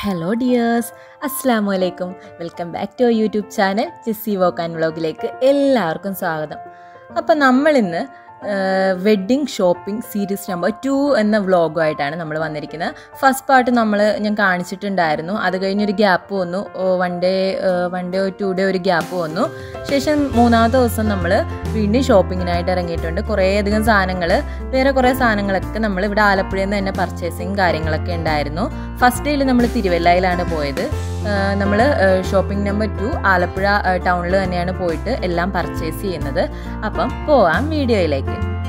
hello dears അസ്സാം വലൈക്കും welcome back to YouTube channel Jessy walk and വ്ളോഗിലേക്ക് എല്ലാവർക്കും സ്വാഗതം അപ്പം നമ്മളിന്ന് wedding shopping series number two എന്ന വ്ളോഗുമായിട്ടാണ് നമ്മൾ വന്നിരിക്കുന്നത് ഫസ്റ്റ് പാർട്ട് നമ്മൾ ഞാൻ കാണിച്ചിട്ടുണ്ടായിരുന്നു അത് കഴിഞ്ഞൊരു ഗ്യാപ്പ് വന്നു one day one day two day ഒരു ഗ്യാപ്പ് വന്നു ശേഷം മൂന്നാമത്തെ ദിവസം നമ്മൾ വീണ്ടും ഷോപ്പിങ്ങിനായിട്ട് ഇറങ്ങിയിട്ടുണ്ട് കുറേയധികം സാധനങ്ങൾ വേറെ കുറേ സാധനങ്ങളൊക്കെ നമ്മൾ ഇവിടെ ആലപ്പുഴയിൽ നിന്ന് തന്നെ പർച്ചേസിങ് കാര്യങ്ങളൊക്കെ ഉണ്ടായിരുന്നു ഫസ്റ്റ് ഡേയിൽ നമ്മൾ തിരുവല്ലയിലാണ് പോയത് നമ്മൾ ഷോപ്പിംഗ് നമ്പർ ടു ആലപ്പുഴ ടൗണിൽ തന്നെയാണ് പോയിട്ട് എല്ലാം പർച്ചേസ് ചെയ്യുന്നത് അപ്പം പോവാം വീഡിയോയിലേക്ക്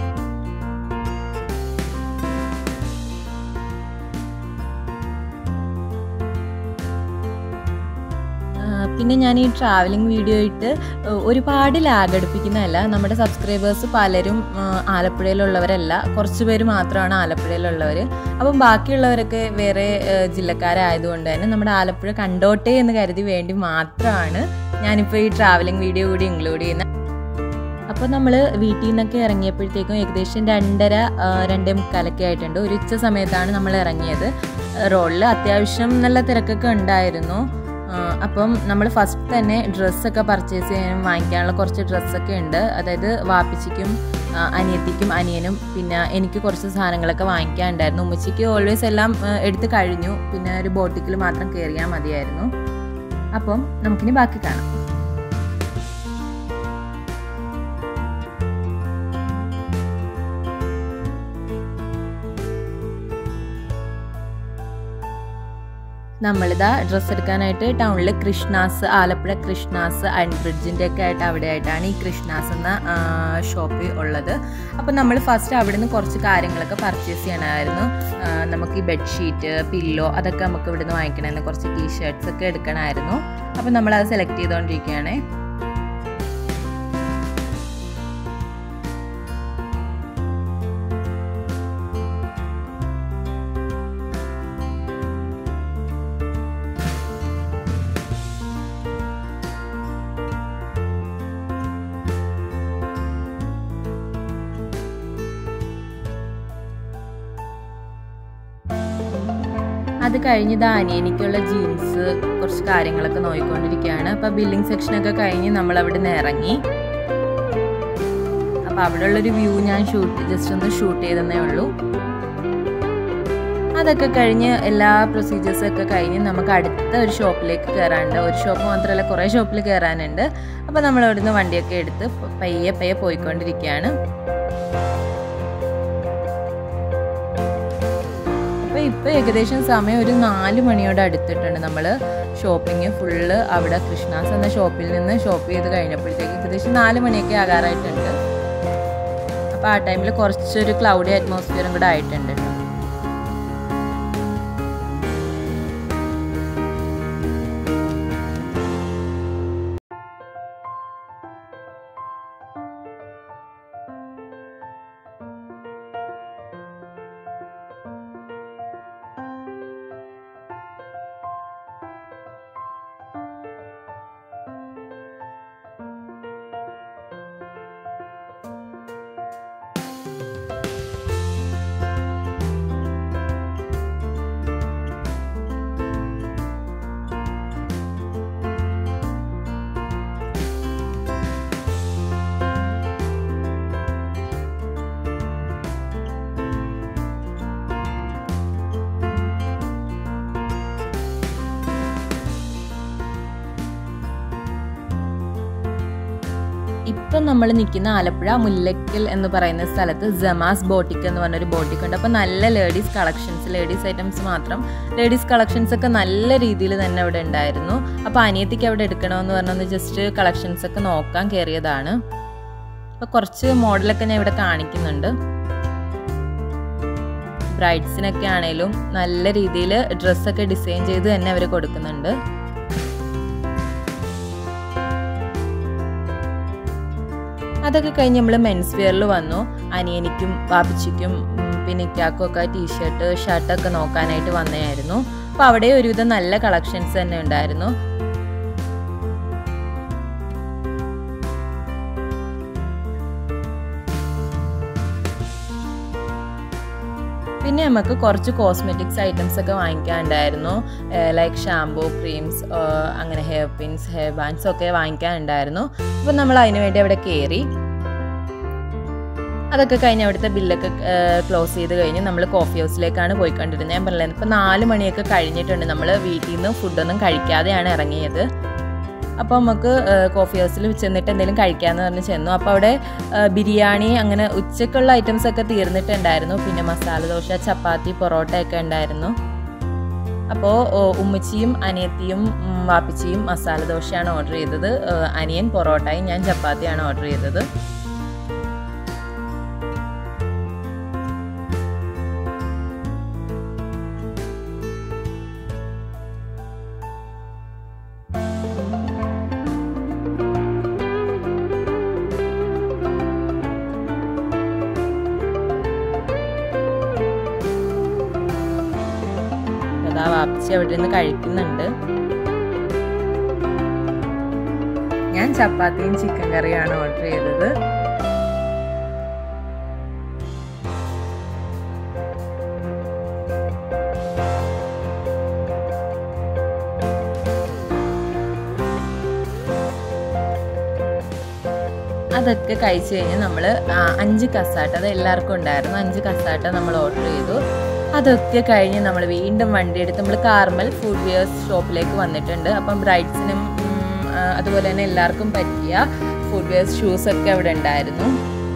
പിന്നെ ഞാൻ ഈ ട്രാവലിംഗ് വീഡിയോ ഇട്ട് ഒരുപാട് ലാഗ് അടുപ്പിക്കുന്നതല്ല നമ്മുടെ സബ്സ്ക്രൈബേഴ്സ് പലരും ആലപ്പുഴയിലുള്ളവരല്ല കുറച്ച് പേര് മാത്രമാണ് ആലപ്പുഴയിലുള്ളവർ അപ്പം ബാക്കിയുള്ളവരൊക്കെ വേറെ ജില്ലക്കാരായതുകൊണ്ട് തന്നെ നമ്മുടെ ആലപ്പുഴ കണ്ടോട്ടെ എന്ന് കരുതി വേണ്ടി മാത്രമാണ് ഞാനിപ്പോൾ ഈ ട്രാവലിംഗ് വീഡിയോ കൂടി ഇൻക്ലൂഡ് ചെയ്യുന്നത് അപ്പോൾ നമ്മൾ വീട്ടിൽ നിന്നൊക്കെ ഇറങ്ങിയപ്പോഴത്തേക്കും ഏകദേശം രണ്ടര രണ്ടേ മുക്കാലൊക്കെ ആയിട്ടുണ്ട് ഒരു ഉച്ച സമയത്താണ് നമ്മൾ ഇറങ്ങിയത് റോഡിൽ അത്യാവശ്യം നല്ല തിരക്കൊക്കെ ഉണ്ടായിരുന്നു അപ്പം നമ്മൾ ഫസ്റ്റ് തന്നെ ഡ്രസ്സൊക്കെ പർച്ചേസ് ചെയ്യാനും വാങ്ങിക്കാനുള്ള കുറച്ച് ഡ്രസ്സൊക്കെ ഉണ്ട് അതായത് വാപ്പിച്ചിക്കും അനിയത്തിക്കും അനിയനും പിന്നെ എനിക്ക് കുറച്ച് സാധനങ്ങളൊക്കെ വാങ്ങിക്കാനുണ്ടായിരുന്നു ഉമ്മച്ചിക്ക് ഓൾവേസ് എല്ലാം എടുത്ത് കഴിഞ്ഞു പിന്നെ ഒരു ബോട്ടിക്കിൽ മാത്രം കയറിയാൽ മതിയായിരുന്നു അപ്പം നമുക്കിനി ബാക്കി കാണാം നമ്മളിതാ ഡ്രസ്സ് എടുക്കാനായിട്ട് ടൗണിൽ കൃഷ്ണാസ് ആലപ്പുഴ കൃഷ്ണാസ് അയൺ ബ്രിഡ്ജിൻ്റെ ഒക്കെ ആയിട്ട് അവിടെ ആയിട്ടാണ് ഈ കൃഷ്ണാസ് എന്ന ഷോപ്പ് ഉള്ളത് അപ്പോൾ നമ്മൾ ഫസ്റ്റ് അവിടെ നിന്ന് കുറച്ച് കാര്യങ്ങളൊക്കെ പർച്ചേസ് ചെയ്യണമായിരുന്നു നമുക്ക് ഈ ബെഡ്ഷീറ്റ് പില്ലോ അതൊക്കെ നമുക്ക് ഇവിടെ നിന്ന് വാങ്ങിക്കണമായിരുന്നു കുറച്ച് ടീ ഷർട്ട്സ് ഒക്കെ എടുക്കണമായിരുന്നു അപ്പോൾ നമ്മളത് സെലക്ട് ചെയ്തുകൊണ്ടിരിക്കുകയാണേ അത് കഴിഞ്ഞത് അനിയനിക്കുള്ള ജീൻസ് കുറച്ച് കാര്യങ്ങളൊക്കെ നോക്കിക്കൊണ്ടിരിക്കുകയാണ് അപ്പോൾ ബില്ലിംഗ് സെക്ഷനൊക്കെ കഴിഞ്ഞ് നമ്മൾ അവിടെ നിന്ന് ഇറങ്ങി അപ്പോൾ അവിടെ ഉള്ളൊരു വ്യൂ ഞാൻ ഷൂട്ട് ജസ്റ്റ് ഒന്ന് ഷൂട്ട് ചെയ്തെന്നേ ഉള്ളൂ അതൊക്കെ കഴിഞ്ഞ് എല്ലാ പ്രൊസീജിയേഴ്സൊക്കെ കഴിഞ്ഞ് നമുക്ക് അടുത്ത ഒരു ഷോപ്പിലേക്ക് കയറാനുണ്ട് ഒരു ഷോപ്പ് മാത്രമല്ല കുറേ ഷോപ്പിൽ കയറാനുണ്ട് അപ്പോൾ നമ്മൾ അവിടുന്ന് വണ്ടിയൊക്കെ എടുത്ത് പയ്യെ പയ്യെ പോയിക്കൊണ്ടിരിക്കുകയാണ് അപ്പോൾ ഇപ്പോൾ ഏകദേശം സമയം ഒരു നാല് മണിയോട് അടുത്തിട്ടുണ്ട് നമ്മൾ ഷോപ്പിംഗ് ഫുള്ള് അവിടെ കൃഷ്ണാസ് എന്ന ഷോപ്പിൽ നിന്ന് ഷോപ്പ് ചെയ്ത് കഴിഞ്ഞപ്പോഴത്തേക്ക് ഏകദേശം നാല് മണിയൊക്കെ ആകാറായിട്ടുണ്ട് അപ്പോൾ ആ ടൈമിൽ കുറച്ചൊരു ക്ലൗഡി അറ്റ്മോസ്ഫിയറും കൂടെ ആയിട്ടുണ്ട് കേട്ടോ ഇപ്പം നമ്മൾ നിൽക്കുന്ന ആലപ്പുഴ മുല്ലക്കൽ എന്ന് പറയുന്ന സ്ഥലത്ത് ജമാസ് ബോട്ടിക് എന്ന് പറഞ്ഞൊരു ബോട്ടിക് ഉണ്ട് അപ്പോൾ നല്ല ലേഡീസ് കളക്ഷൻസ് ലേഡീസ് ഐറ്റംസ് മാത്രം ലേഡീസ് കളക്ഷൻസ് ഒക്കെ നല്ല രീതിയിൽ തന്നെ അവിടെ ഉണ്ടായിരുന്നു അപ്പോൾ അനിയത്തിക്ക് അവിടെ എടുക്കണമെന്ന് പറഞ്ഞൊന്ന് ജസ്റ്റ് കളക്ഷൻസ് ഒക്കെ നോക്കാൻ കയറിയതാണ് അപ്പോൾ കുറച്ച് മോഡലൊക്കെ ഞാൻ ഇവിടെ കാണിക്കുന്നുണ്ട് ബ്രൈഡ്സിനൊക്കെ ആണേലും നല്ല രീതിയിൽ ഡ്രസ്സൊക്കെ ഡിസൈൻ ചെയ്ത് തന്നെ അവർ കൊടുക്കുന്നുണ്ട് അതൊക്കെ കഴിഞ്ഞ് നമ്മൾ മെൻസ് വെയറിൽ വന്നു അനിയനിക്കും ബാബിച്ചിക്കും പിന്നെ ഇക്കാക്കും ഒക്കെ ടീഷർട്ട് ഷർട്ടൊക്കെ നോക്കാനായിട്ട് വന്നതായിരുന്നു അപ്പോൾ അവിടെ ഒരുവിധം നല്ല കളക്ഷൻസ് തന്നെ ഉണ്ടായിരുന്നു പിന്നെ നമുക്ക് കുറച്ച് കോസ്മെറ്റിക്സ് ഐറ്റംസ് ഒക്കെ വാങ്ങിക്കാനുണ്ടായിരുന്നു ലൈക്ക് ഷാംപൂ ക്രീംസ് അങ്ങനെ ഹെയർ പിൻസ് ഹെയർ ബാൻഡ്സ് ഒക്കെ വാങ്ങിക്കാനുണ്ടായിരുന്നു അപ്പം നമ്മൾ അതിന് വേണ്ടി അവിടെ കയറി അതൊക്കെ കഴിഞ്ഞ് അവിടുത്തെ ബില്ലൊക്കെ ക്ലോസ് ചെയ്ത് കഴിഞ്ഞ് നമ്മൾ കോഫി ഹൗസിലേക്കാണ് പോയിക്കൊണ്ടിരുന്നത് ഞാൻ പറഞ്ഞത് ഇപ്പോൾ നാല് മണിയൊക്കെ കഴിഞ്ഞിട്ടുണ്ട് നമ്മൾ വീട്ടിൽ നിന്ന് ഫുഡൊന്നും കഴിക്കാതെയാണ് ഇറങ്ങിയത് അപ്പോൾ നമുക്ക് കോഫി ഹൗസിൽ ചെന്നിട്ട് എന്തെങ്കിലും കഴിക്കാമെന്ന് പറഞ്ഞ് ചെന്നു അപ്പോൾ അവിടെ ബിരിയാണി അങ്ങനെ ഉച്ചക്കുള്ള ഐറ്റംസ് ഒക്കെ തീർന്നിട്ടുണ്ടായിരുന്നു പിന്നെ മസാല ദോശ ചപ്പാത്തി പൊറോട്ട ഒക്കെ ഉണ്ടായിരുന്നു അപ്പോൾ ഉമ്മച്ചിയും അനിയത്തിയും വാപ്പിച്ചിയും മസാല ദോശയാണ് ഓർഡർ ചെയ്തത് അനിയൻ പൊറോട്ടയും ഞാൻ ചപ്പാത്തിയാണ് ഓർഡർ ചെയ്തത് അതാ വാപ്പിച്ച് അവിടെ നിന്ന് കഴിക്കുന്നുണ്ട് ഞാൻ ചപ്പാത്തിയും ചിക്കൻ കറിയാണ് ഓർഡർ ചെയ്തത് അതൊക്കെ കഴിച്ചു കഴിഞ്ഞ് നമ്മൾ അഞ്ച് കസാട്ട അത് എല്ലാവർക്കും ഉണ്ടായിരുന്നു അഞ്ച് കസാട്ട നമ്മൾ ഓർഡർ ചെയ്തു അതൊക്കെ കഴിഞ്ഞ് നമ്മൾ വീണ്ടും വണ്ടി എടുത്ത് നമ്മൾ കാർമൽ ഫുഡ് വെയേഴ്സ് ഷോപ്പിലേക്ക് വന്നിട്ടുണ്ട് അപ്പം ബ്രൈഡ്സിനും അതുപോലെ തന്നെ എല്ലാവർക്കും പറ്റിയ ഫുഡ് വെയേഴ്സ് ഷൂസ് ഒക്കെ അവിടെ ഉണ്ടായിരുന്നു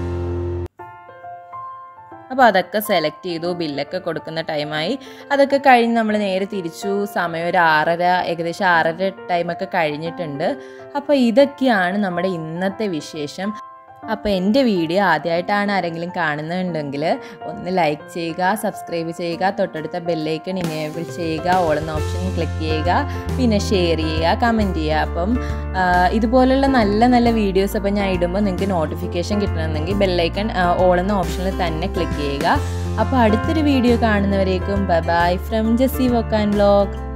അപ്പോൾ അതൊക്കെ സെലക്ട് ചെയ്തു ബില്ലൊക്കെ കൊടുക്കുന്ന ടൈമായി അതൊക്കെ കഴിഞ്ഞ് നമ്മൾ നേരെ തിരിച്ചു സമയം ഒരു ആറര ഏകദേശം ആറര ടൈമൊക്കെ കഴിഞ്ഞിട്ടുണ്ട് അപ്പോൾ ഇതൊക്കെയാണ് നമ്മുടെ ഇന്നത്തെ വിശേഷം അപ്പോൾ എൻ്റെ വീഡിയോ ആദ്യമായിട്ടാണ് ആരെങ്കിലും കാണുന്നുണ്ടെങ്കിൽ ഒന്ന് ലൈക്ക് ചെയ്യുക സബ്സ്ക്രൈബ് ചെയ്യുക തൊട്ടടുത്ത ബെല്ലൈക്കൺ ഇനേബിൾ ചെയ്യുക ഓളെന്ന ഓപ്ഷൻ ക്ലിക്ക് ചെയ്യുക പിന്നെ ഷെയർ ചെയ്യുക കമൻറ്റ് ചെയ്യുക അപ്പം ഇതുപോലുള്ള നല്ല നല്ല വീഡിയോസ് അപ്പം ഞാൻ ഇടുമ്പോൾ നിങ്ങൾക്ക് നോട്ടിഫിക്കേഷൻ കിട്ടണമെന്നെങ്കിൽ ബെല്ലൈക്കൺ ഓളെന്ന ഓപ്ഷനിൽ തന്നെ ക്ലിക്ക് ചെയ്യുക അപ്പോൾ അടുത്തൊരു വീഡിയോ കാണുന്നവരേക്കും bye bye from Jessy walk and vlog